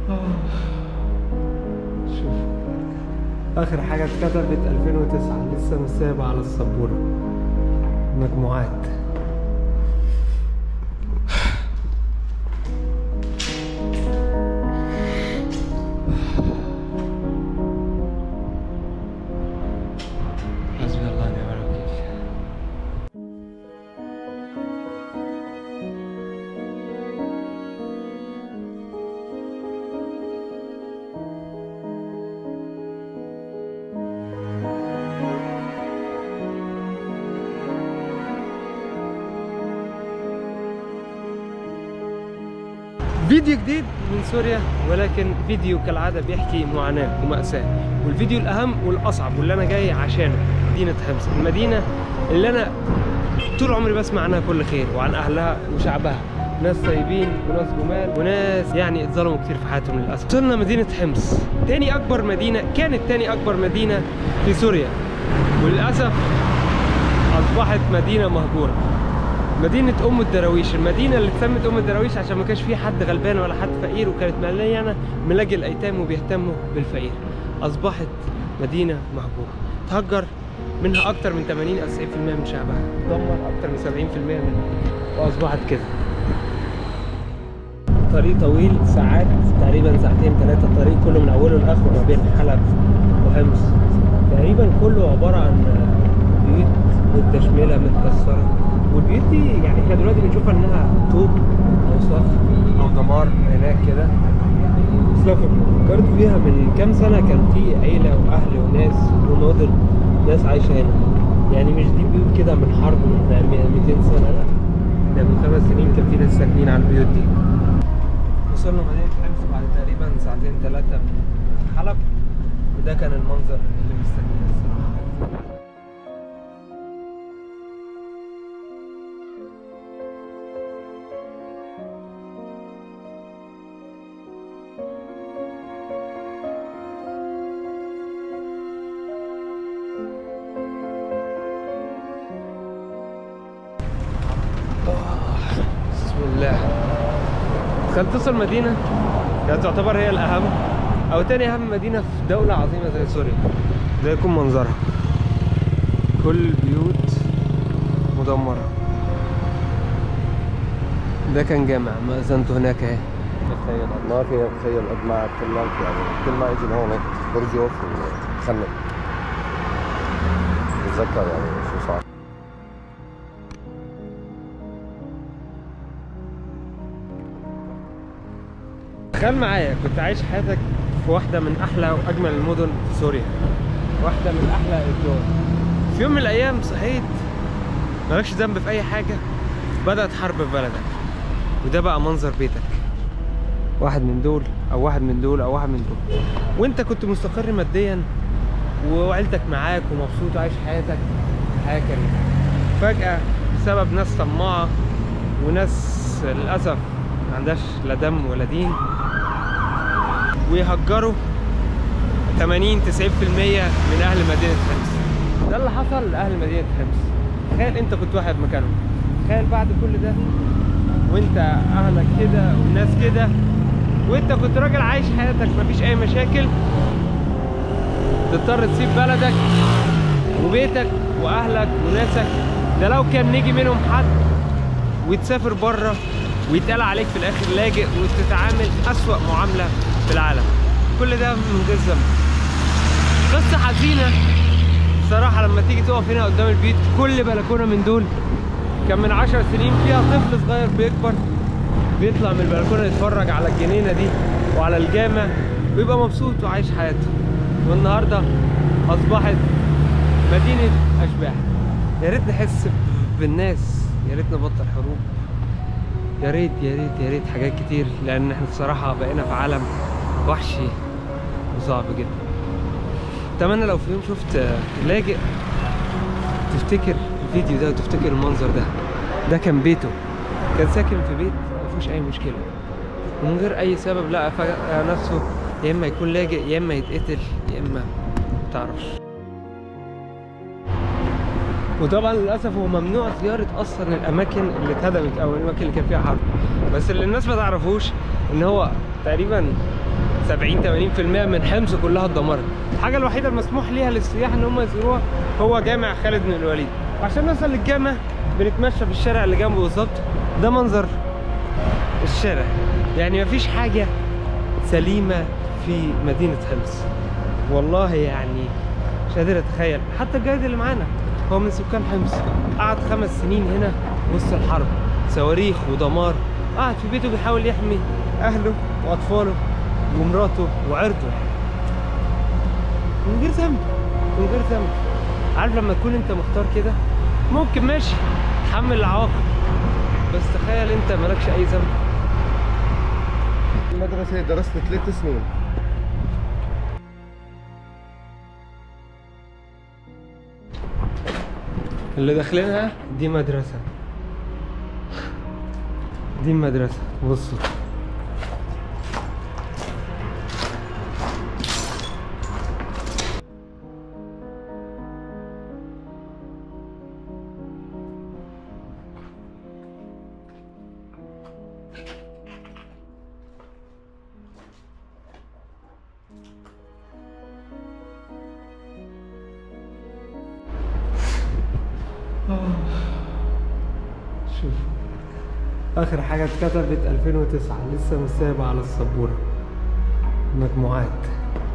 شوف اخر حاجه اتكتبت 2009 لسه مش سايبه على السبوره مجموعات حسبي الله ونعم الوكيل فيديو جديد من سوريا ولكن فيديو كالعاده بيحكي معاناه وماساه والفيديو الاهم والاصعب واللي انا جاي عشانه مدينه حمص المدينه اللي انا طول عمري بسمع عنها كل خير وعن اهلها وشعبها ناس طيبين وناس جمال وناس يعني اتظلموا كتير في حياتهم للاسف وصلنا مدينه حمص تاني اكبر مدينه كانت تاني اكبر مدينه في سوريا وللاسف اصبحت مدينه مهجوره مدينة أم الدراويش، المدينة اللي اتسمت أم الدراويش عشان ما كانش فيه حد غلبان ولا حد فقير وكانت مليانة ملاجئ الأيتام وبيهتموا بالفقير. أصبحت مدينة مهجورة، تهجر منها أكتر من 80 أو 90% من شعبها، دمر أكتر من 70% منها وأصبحت كده. طريق طويل ساعات تقريبا ساعتين ثلاثة الطريق كله من أوله لآخره ما بين حلب وحمص. تقريبا كله عبارة عن بيوت والتشميلة متكسرة والبيوت دي يعني احنا دلوقتي بنشوفها انها طوب او صخر او دمار هناك كده بس لو فكرت فيها من كام سنة كان في عيلة واهل وناس ونادر ناس عايشة هنا يعني مش دي بيوت كده من حرب من 200 سنة لا ده من خمس سنين كان في ناس ساكنين على البيوت دي وصلنا مدينة حمص بعد تقريبا ساعتين ثلاثة من حلب وده كان المنظر اللي مستنينا الصراحة بسم الله تخيل توصل مدينة يعني تعتبر هي الأهم أو تاني أهم مدينة في دولة عظيمة زي سوريا ده يكون منظرها كل البيوت مدمرة ده كان جامع ما زنته هناك اهي تخيل ما في تخيل قد ما كلمت يعني كل ما اجي لهون برجف وخنق بتذكر يعني شو صار تخيل معايا كنت عايش حياتك في واحدة من أحلى وأجمل المدن في سوريا واحدة من أحلى الدول في يوم من الأيام صحيت مالكش ذنب في أي حاجة بدأت حرب في بلدك وده بقى منظر بيتك واحد من دول أو واحد من دول أو واحد من دول وأنت كنت مستقر ماديا وعيلتك معاك ومبسوط وعايش حياتك حياة كريمة فجأة بسبب ناس طماعة وناس للأسف ما عندهاش لا دم ولا دين ويهجروا 80 90% من اهل مدينه حمص ده اللي حصل لاهل مدينه حمص تخيل انت كنت واحد مكانهم تخيل بعد كل ده وانت اهلك كده والناس كده وانت كنت راجل عايش حياتك مفيش اي مشاكل تضطر تسيب بلدك وبيتك واهلك وناسك ده لو كان نيجي منهم حد وتسافر بره ويتقال عليك في الاخر لاجئ وتتعامل اسوأ معامله في العالم كل ده من غير ذنب قصه حزينه صراحه لما تيجي تقف هنا قدام البيت كل بلكونه من دول كان من عشر سنين فيها طفل صغير بيكبر بيطلع من البلكونه يتفرج على الجنينه دي وعلى الجامع ويبقى مبسوط وعايش حياته والنهارده اصبحت مدينه اشباح يا ريت نحس بالناس يا ريت نبطل حروب يا ريت يا ريت يا ريت حاجات كتير لان احنا بصراحه بقينا في عالم وحشي وصعب جدا اتمنى لو في يوم شفت لاجئ تفتكر الفيديو ده وتفتكر المنظر ده ده كان بيته كان ساكن في بيت ما فيهوش اي مشكله ومن غير اي سبب لقى فجأة نفسه يا اما يكون لاجئ يا اما يتقتل يا اما متعرفش وطبعا للاسف هو ممنوع زياره اصلا الاماكن اللي اتهدمت او الاماكن اللي كان فيها حرب بس اللي الناس ما تعرفوش ان هو تقريبا 70 80% من حمص كلها اتدمرت الحاجه الوحيده المسموح ليها للسياح ان هم يزوروها هو جامع خالد بن الوليد عشان نوصل للجامع بنتمشى في الشارع اللي جنبه بالظبط ده منظر الشارع يعني مفيش حاجه سليمه في مدينه حمص والله يعني مش قادر اتخيل حتى الجايد اللي معانا هو من سكان حمص قعد خمس سنين هنا وسط الحرب صواريخ ودمار قعد في بيته بيحاول يحمي اهله واطفاله ومراته وعرضه من غير ذنب من غير ذنب عارف لما تكون انت مختار كده ممكن ماشي تحمل العواقب بس تخيل انت مالكش اي ذنب المدرسة درست ثلاث سنين اللي داخلينها دي مدرسة دي المدرسة بصوا شوف اخر حاجه اتكتبت 2009 لسه مش سايبه على السبوره مجموعات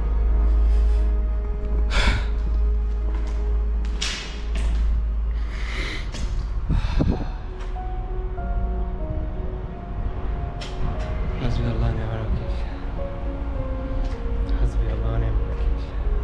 حسبي الله ونعم الوكيل حسبي الله ونعم الوكيل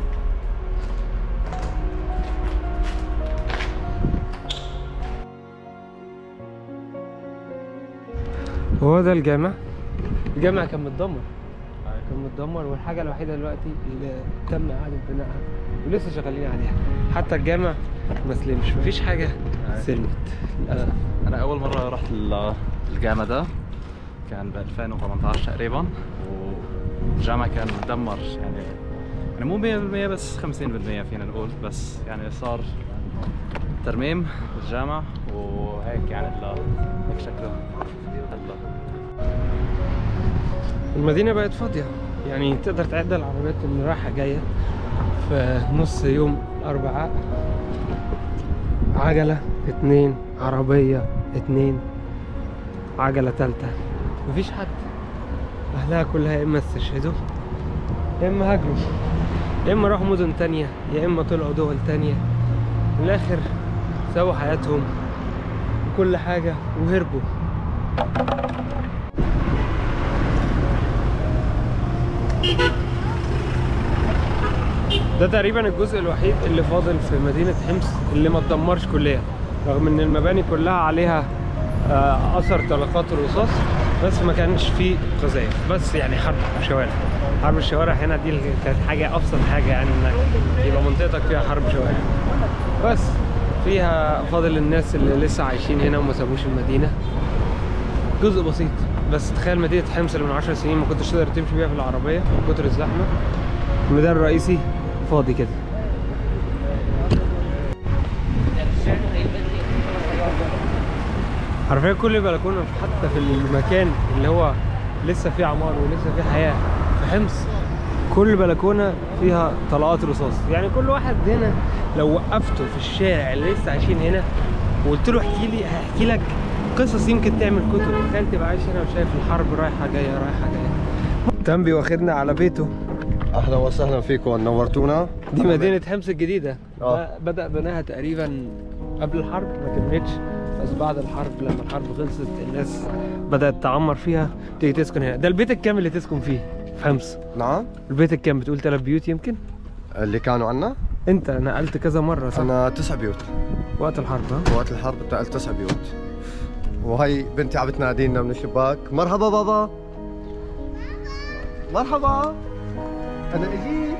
وهو ده الجامع الجامع كان متدمر كان متدمر والحاجة الوحيدة دلوقتي اللي تم إعادة بنائها ولسه شغالين عليها حتى الجامع ما سلمش مفيش حاجة سلمت للأسف انا اول مره رحت ال- الجامع ده كان ب 2018 تقريبا والجامع كان مدمر يعني يعني مو 100% بس 50% فينا نقول بس يعني صار ترميم الجامع وهيك يعني ال- هيك شكله هلا المدينة بقت فاضية يعني تقدر تعد العربيات اللي رايحة جاية في نص يوم أربعاء عجلة اتنين عربية اتنين عجلة تالتة مفيش حد أهلها كلها يا إما استشهدوا يا إما هاجروا يا إما راحوا مدن تانية يا إما طلعوا دول تانية في الآخر سووا حياتهم وكل حاجة وهربوا ده تقريبا الجزء الوحيد اللي فاضل في مدينة حمص اللي ما اتدمرش كليا رغم ان المباني كلها عليها آه، اثر طلقات الرصاص بس ما كانش فيه قذائف بس يعني حرب شوارع حرب الشوارع هنا دي اللي كانت حاجة ابسط حاجة يعني انك يبقى منطقتك فيها حرب شوارع بس فيها فاضل الناس اللي لسه عايشين هنا وما سابوش المدينة جزء بسيط بس تخيل مدينة حمص اللي من 10 سنين ما كنتش تقدر تمشي بيها في العربية من كتر الزحمة الميدان الرئيسي فاضي كده حرفيا كل بلكونه حتى في المكان اللي هو لسه فيه عمار ولسه فيه حياه في حمص كل بلكونه فيها طلقات رصاص يعني كل واحد هنا لو وقفته في الشارع اللي لسه عايشين هنا وقلت له احكي لي هيحكي لك قصص يمكن تعمل كتب تخيل تبقى عايش هنا وشايف الحرب رايحه جايه رايحه جايه تنبي واخدنا على بيته اهلا وسهلا فيكم نورتونا دي مدينة حمص الجديدة آه. بدأ بناها تقريبا قبل الحرب ما كملتش بس بعد الحرب لما الحرب خلصت الناس بدأت تعمر فيها تيجي تسكن هنا ده البيت الكام اللي تسكن فيه في حمص نعم البيت الكام بتقول ثلاث بيوت يمكن اللي كانوا عنا انت نقلت كذا مرة صح انا تسع بيوت وقت الحرب ها وقت الحرب انتقلت تسع بيوت وهي بنتي عم بتنادينا من الشباك مرحبا بابا مرحبا انا اجيت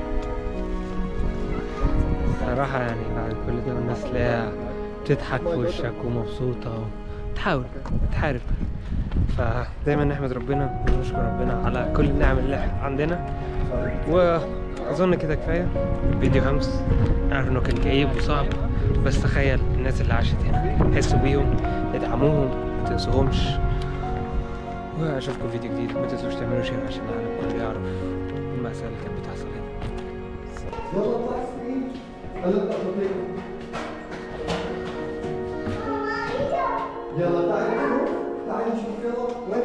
صراحة يعني بعد كل ده والناس تلاقيها بتضحك في وشك ومبسوطة وتحاول بتحارب فدايما نحمد ربنا ونشكر ربنا على كل النعم اللي عندنا واظن كده كفايه فيديو همس عارف انه كان كئيب وصعب بس تخيل الناس اللي عاشت هنا حسوا بيهم ادعموهم ما تنسوهمش واشوفكم فيديو جديد ما تنسوش تعملوا شير عشان العالم كله يعرف المأساة اللي كانت بتحصل هنا يلا اطلع سكرين هلا اطلع يلا تعالي نشوف تعالي نشوف يلا وين